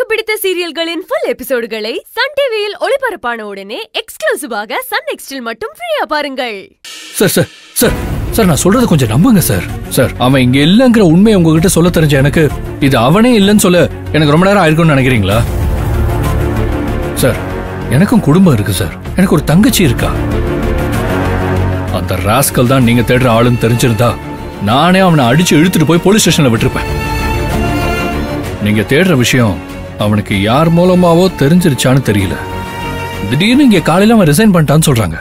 பிடித்த சீரியல்களின் full எபிசோடுகளை Sun டிவியில் ஒளிபரப்பான உடனே எக்ஸ்க்ளூசிவாக சன் நெக்ஸ்டில் மட்டும் ஃப்ரீயா பாருங்கள் சார் சார் சார் சார் நான் சொல்றது கொஞ்சம் நம்புங்க சார் சார் அவன் இங்க இல்லங்கிற உண்மையை உங்ககிட்ட சொல்ல தெரிஞ்ச எனக்கு இது அவனே இல்லைன்னு சொல்ல எனக்கு ரொம்ப நேரம் ஆயிருக்கும்னு நினைக்கிறீங்களா சார் எனக்கும் குடும்பம் இருக்கு சார் எனக்கு ஒரு தங்கச்சி இருக்கா அந்த ராஸ்கல் தான் நீங்க தேடுற ஆளுன்னு தெரிஞ்சிருந்தா நானே அவனை அடிச்சு இழுத்துட்டு போய் போலீஸ் ஸ்டேஷன்ல விட்டுருப்பேன் நீங்க தேடுற விஷயம் அவனுக்கு யார் மூலமாவோ தெரிஞ்சிருச்சான்னு தெரியல திடீர்னு இங்க காலையில அவன் ரிசைன் பண்ணிட்டான்னு சொல்றாங்க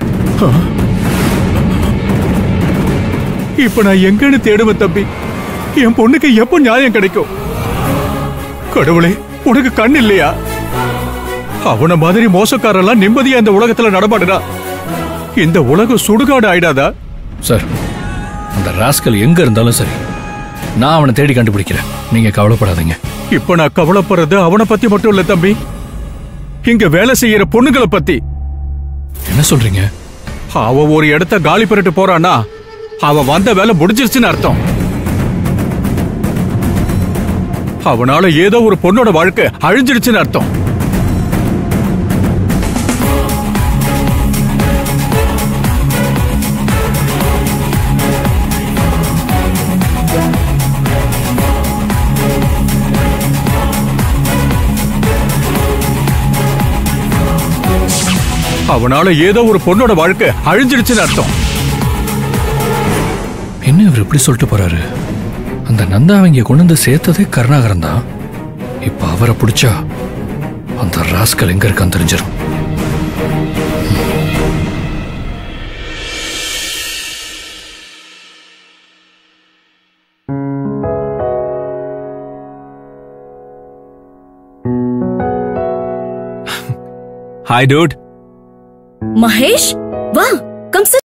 இப்ப நான் எங்கன்னு தேடுவேன் தம்பி என் பொண்ணுக்கு எப்போ நியாயம் கிடைக்கும் கடவுளே உனக்கு கண் இல்லையா அவன மாதிரி மோசக்காரெல்லாம் நிம்மதியா இந்த உலகத்துல நடமாடுறா இந்த உலகம் சுடுகாடு ஆயிடாதா சார் அந்த ராஸ்கல் எங்க இருந்தாலும் சரி நான் அவனை தேடி கண்டுபிடிக்கிறேன் நீங்க கவலைப்படாதீங்க இப்ப நான் கவலைப்படுறது அவனை பத்தி மட்டும் இல்ல தம்பி இங்க வேலை செய்யற பொண்ணுங்களை பத்தி என்ன சொல்றீங்க அவ ஒரு இடத்த காலி பண்ணிட்டு போறானா அவ வந்த வேலை முடிஞ்சிருச்சுன்னு அர்த்தம் அவனால ஏதோ ஒரு பொண்ணோட வாழ்க்கை அழிஞ்சிருச்சுன்னு அர்த்தம் அவனால ஏதோ ஒரு பொண்ணோட வாழ்க்கை அழிஞ்சிருச்சுன்னு அர்த்தம் என்ன இவர் இப்படி சொல்லிட்டு போறாரு அந்த நந்தா அவங்க கொண்டு வந்து சேர்த்ததே கருணாகரன் தான் இப்ப அவரை பிடிச்சா அந்த ராஸ்கல் எங்க இருக்கான்னு தெரிஞ்சிடும் ஹாய் டூட் மகேஷ் வா கம்